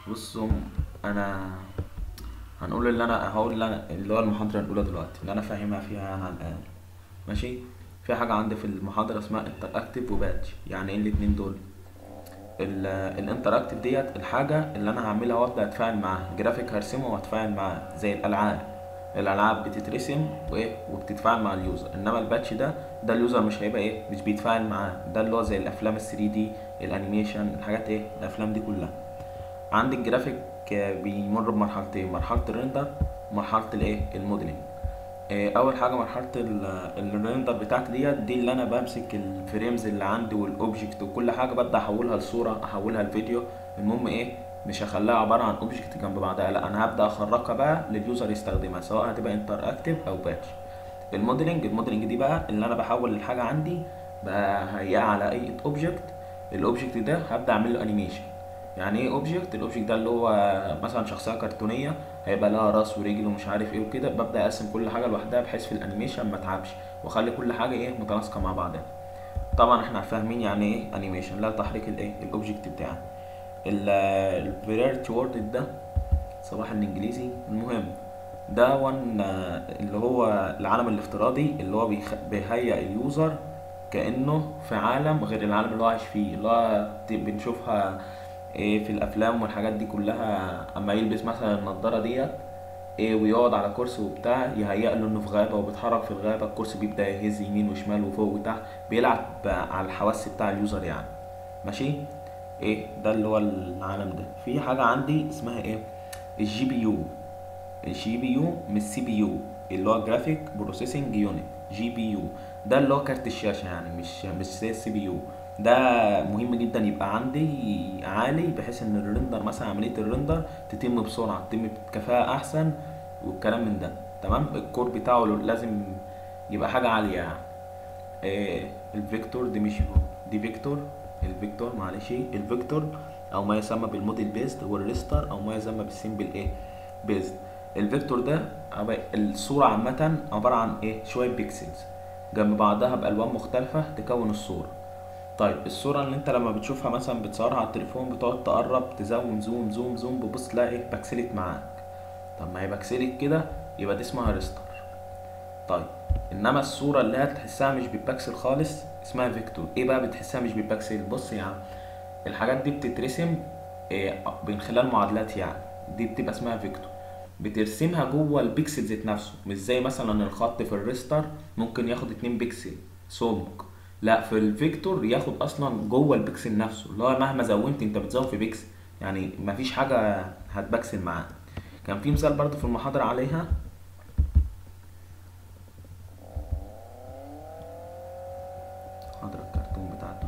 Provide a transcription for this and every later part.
بصوا انا هنقول اللي انا هقول اللي انا اللي هو المحاضره الاولى دلوقتي اللي انا فاهمها فيها يعني على الاقل ماشي في حاجه عندي في المحاضره اسمها انتراكتيف وباتش يعني ايه الاتنين دول الانتراكتيف ديت الحاجه اللي انا هعملها وابدا اتفاعل معاها جرافيك هرسمه واتفاعل معاه زي الالعاب الالعاب بتترسم وايه وبتتفاعل مع اليوزر انما الباتش ده ده اليوزر مش هيبقى ايه مش بيتفاعل معاه ده اللي هو زي الافلام ال 3 دي الانيميشن الحاجات ايه الافلام دي كلها عندي الجرافيك بيمر بمرحلتين مرحله الريندر ومرحله الايه الموديلنج اول حاجه مرحله الريندر بتاعتي ديت دي اللي انا بمسك الفريمز اللي عندي والاوبجكت وكل حاجه ببدا احولها لصوره احولها لفيديو المهم ايه مش هخليها عباره عن اوبجكت جنب بعضها لا انا هبدا اخرجها بقى لليوزر يستخدمها سواء هتبقى انتراكتيف او باتش الموديلنج الموديلنج دي بقى اللي انا بحول الحاجه عندي بهيئها على اي اوبجكت الاوبجكت ده هبدا اعمل له انيميشن يعني ايه اوبجكت الاوبجكت ده اللي هو مثلا شخصيه كرتونيه هيبقى لها راس ورجل ومش عارف ايه وكده ببدا اقسم كل حاجه لوحدها بحيث في الانيميشن ما اتعبش واخلي كل حاجه ايه متناسقه مع بعضها طبعا احنا فاهمين يعني ايه انيميشن لا تحريك الايه الاوبجكت بتاعي الفيريرتي وورد ده صباح الانجليزي المهم ده وان اللي هو العالم الافتراضي اللي هو بيخ... بيهيئ اليوزر كانه في عالم غير العالم اللي هو عايش فيه اللي هو بنشوفها إيه في الافلام والحاجات دي كلها اما يلبس مثلا النضاره ديت إيه ويقعد على كرسي وبتاع يهيأ له انه في غابه وبيتحرك في الغابه الكرسي بيبدا يهز يمين وشمال وفوق وتحت بيلعب على الحواس بتاع اليوزر يعني ماشي ايه ده اللي هو العالم ده في حاجه عندي اسمها ايه الجي بي يو الجي بي يو مش سي بي يو اللي هو جرافيك بروسيسنج يونت جي بي يو ده اللي هو كارت الشاشه يعني مش مش زي السي بي يو ده مهم جدا يبقى عندي عالي بحيث ان الريندر مثلا عمليه الريندر تتم بسرعه تتم بكفاءه احسن والكلام من ده تمام الكور بتاعه لازم يبقى حاجه عاليه يعني إيه الفيكتور دي مش دي فيكتور الفيكتور معلش الفيكتور او ما يسمى بالموديل بيست والريستر او ما يسمى بالسيمبل ايه بيست الفيكتور ده الصوره عامه عباره عن ايه شويه بيكسلز جنب بعضها بالوان مختلفه تكون الصوره طيب الصورة اللي انت لما بتشوفها مثلا بتصورها على التليفون بتقعد تقرب تزوم زوم زوم زوم ببص تلاقي ايه بكسلت معاك طب ما هي بكسلت كده يبقى دي اسمها ريستر طيب انما الصورة اللي هي تحسها مش بتبكسل خالص اسمها فيكتور ايه بقى بتحسها مش بتبكسل بص يا عم الحاجات دي بتترسم إيه من خلال معادلات يعني دي بتبقى اسمها فيكتور بترسمها جوه البيكسل ذات نفسه مش زي مثلا الخط في الريستر ممكن ياخد 2 بيكسل سمك لا في الفيكتور ياخد اصلا جوه البكسل نفسه اللي هو مهما زودت انت بتزود في بيكسل يعني مفيش حاجه هتبكسل معاه كان في مثال برضو في المحاضره عليها محاضره الكرتون بتاعته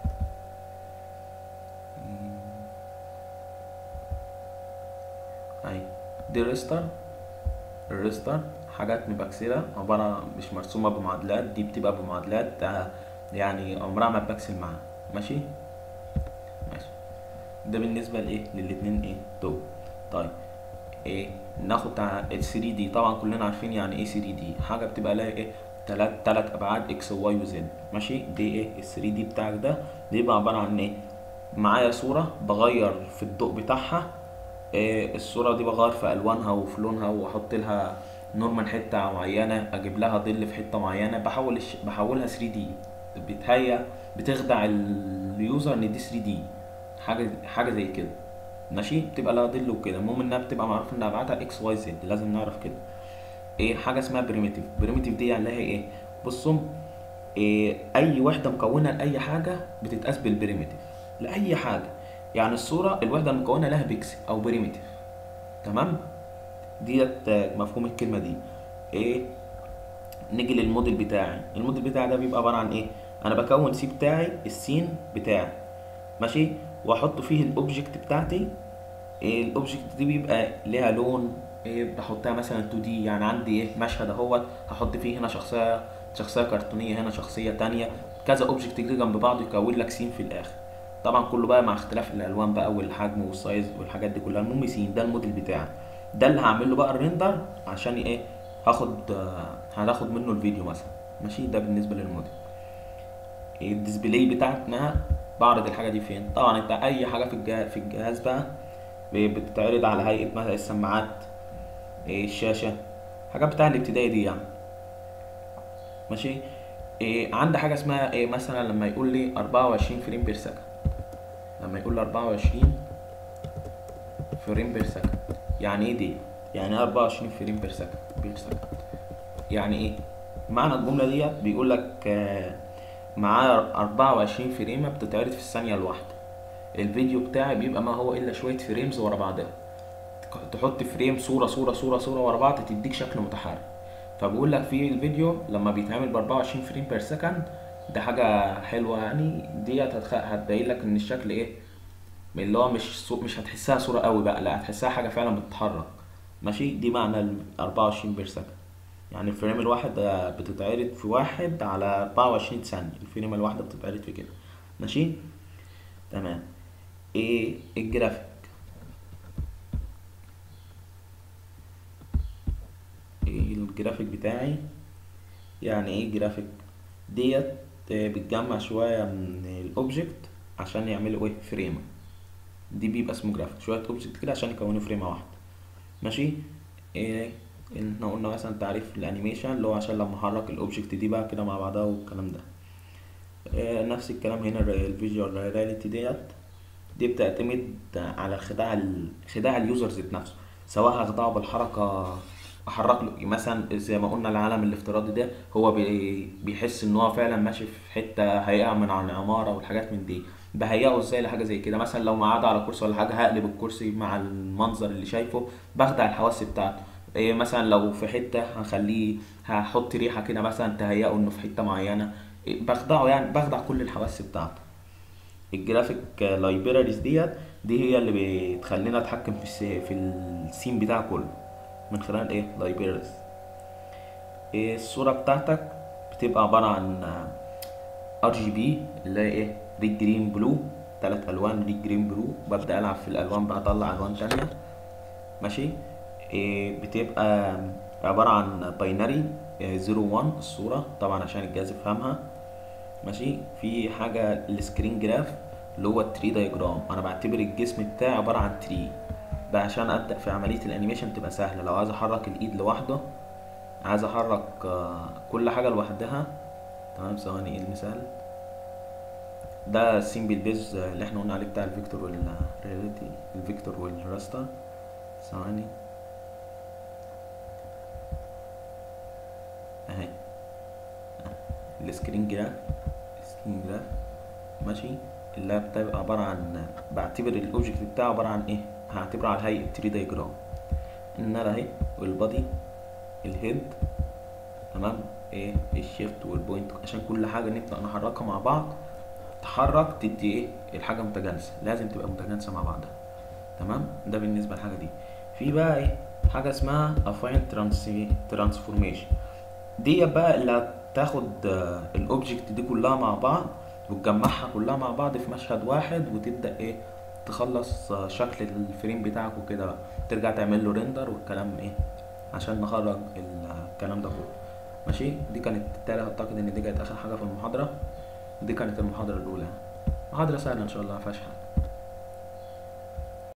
اي دي ريستر الريستر حاجات مبكسله عباره مش مرسومه بمعادلات دي بتبقى بمعادلات يعني عمرها ما تبكسل معاها ماشي ماشي ده بالنسبه لايه للاتنين ايه دول طيب ايه ناخد ال 3 دي طبعا كلنا عارفين يعني ايه 3 دي حاجه بتبقى لها ايه تلات تلات ابعاد اكس وواي وزد ماشي دي ايه ال 3 دي بتاعك ده بيبقى عباره عن ايه معايا صوره بغير في الضوء بتاعها إيه الصوره دي بغير في الوانها وفي لونها واحط لها نور من حته معينه اجيب لها ظل في حته معينه بحول الش... بحولها 3 دي بتهيأ بتخدع اليوزر ان دي 3 دي حاجه حاجه زي كده ماشي بتبقى لها ظل وكده المهم انها بتبقى معروف ان ابعادها اكس واي زد لازم نعرف كده ايه حاجه اسمها بريميتيف بريميتيف دي يعني لها ايه بصوا إيه اي وحده مكونه لاي حاجه بتتقاس بالبريميتيف لاي حاجه يعني الصوره الوحده المكونه لها بيكسل او بريميتيف تمام ديت مفهوم الكلمه دي ايه نيجي للموديل بتاعي الموديل بتاعي ده بيبقى عباره عن ايه انا بكون سي بتاعي السين بتاعي ماشي واحط فيه الاوبجكت بتاعتي إيه الاوبجكت دي بيبقى ليها لون إيه بحطها مثلا 2 دي يعني عندي ايه مشهد اهوت هحط فيه هنا شخصيه شخصيه كرتونيه هنا شخصيه تانية كذا اوبجكت كده جنب بعض يكون لك سين في الاخر طبعا كله بقى مع اختلاف الالوان بقى والحجم والسايز والحاجات دي كلها المهم سين ده الموديل بتاعي ده اللي هعمل له بقى الريندر عشان ايه هاخد هناخد منه الفيديو مثلا ماشي ده بالنسبه للموديل الديسبلاي بتاعتنا بعرض الحاجه دي فين طبعا انت اي حاجه في الجهاز في الجهاز بقى ب- بتتعرض على هيئة مثلا السماعات إيه الشاشة حاجات بتاع الابتدائي دي يعني ماشي إيه عندي حاجة اسمها إيه مثلا لما يقول لي 24 فريم بير سكند لما يقول لي 24 فريم بير سكند يعني ايه دي يعني ايه 24 فريم بير سكند بير سكند يعني ايه معنى الجملة ديت بيقول لك آه، معاه 24 فريمة بتتعرض في الثانية الواحدة الفيديو بتاعي بيبقى ما هو الا شوية فريمز ورا بعضها تحط فريم صورة صورة صورة صورة ورا بعض تديك شكل متحرك فبقول لك في الفيديو لما بيتعمل ب 24 فريم بير سكند ده حاجة حلوة يعني ديت هتخ... هتبين لك ان الشكل ايه اللي هو مش صو... مش هتحسها صورة قوي بقى لا هتحسها حاجة فعلا بتتحرك ماشي دي معنى ال 24 بير سكند يعني الفريم الواحد ده بتتعرض في واحد على 24 ثانية الفريم الواحدة بتتعرض في كده ماشي تمام ايه الجرافيك ايه الجرافيك بتاعي يعني ايه جرافيك ديت آه، بتجمع شوية من الاوبجكت عشان يعملوا ايه فريمة دي بيبقى اسمه جرافيك شوية اوبجكت كده عشان يكونوا فريمة واحدة ماشي ايه احنا قلنا مثلا تعريف الانيميشن اللي هو عشان لما احرك الاوبجكت دي بقى كده مع بعضها والكلام ده آه، نفس الكلام هنا الفيجوال رياليتي ديت دي بتعتمد على خداع ال... خداع اليوزر ذات نفسه سواء هخدعه بالحركة احرك له مثلا زي ما قلنا العالم الافتراضي ده هو بي... بيحس ان هو فعلا ماشي في حتة هيقع من عن عمارة والحاجات من دي بهيئه ازاي لحاجة زي كده مثلا لو قاعد على كرسي ولا حاجة هقلب الكرسي مع المنظر اللي شايفه بخدع الحواس بتاعته إيه مثلا لو في حتة هخليه هحط ريحة كده مثلا تهيئه انه في حتة معينة إيه بخدعه يعني بخدع كل الحواس بتاعته الجرافيك لايبراريز ديت دي هي اللي بتخلينا نتحكم في الس... في السين بتاعه كله من خلال ايه لايبراريز إيه الصورة بتاعتك بتبقى عبارة عن ار جي بي اللي هي ايه ريد جرين بلو تلات الوان ريد جرين بلو ببدأ العب في الالوان بقى اطلع الوان تانية ماشي إيه بتبقى عبارة عن باينري زيرو وان الصورة طبعا عشان الجهاز يفهمها ماشي في حاجة السكرين جراف اللي هو التري دايجرام انا بعتبر الجسم بتاعي عبارة عن تري ده عشان ابدأ في عملية الانيميشن تبقى سهلة لو عايز احرك الايد لوحده عايز احرك آه، كل حاجة لوحدها تمام ثواني ايه المثال ده السيمبل بيز اللي احنا قلنا عليه بتاع الفيكتور والرياليتي الفيكتور والراستر ثواني اهي السكرين جراف السكرين جراف ماشي اللي بتبقى عبارة عن بعتبر الاوبجكت بتاعه عبارة عن ايه هعتبره على هيئة تري دايجرام النار اهي والبادي الهيد تمام ايه الشيفت والبوينت عشان كل حاجة نبدأ نحركها مع بعض تحرك تدي ايه الحاجة متجانسة لازم تبقى متجانسة مع بعضها تمام ده بالنسبة للحاجة دي في بقى ايه حاجة اسمها افاين ترانسفورميشن دي بقى اللي هتاخد آه، الاوبجكت دي كلها مع بعض وتجمعها كلها مع بعض في مشهد واحد وتبدأ ايه تخلص آه، شكل الفريم بتاعك وكده بقى ترجع تعمل له ريندر والكلام ايه عشان نخرج الكلام ده كله ماشي دي كانت بالتالي اعتقد ان دي كانت اخر حاجة في المحاضرة دي كانت المحاضرة الاولى محاضرة سهلة ان شاء الله مفيهاش حاجة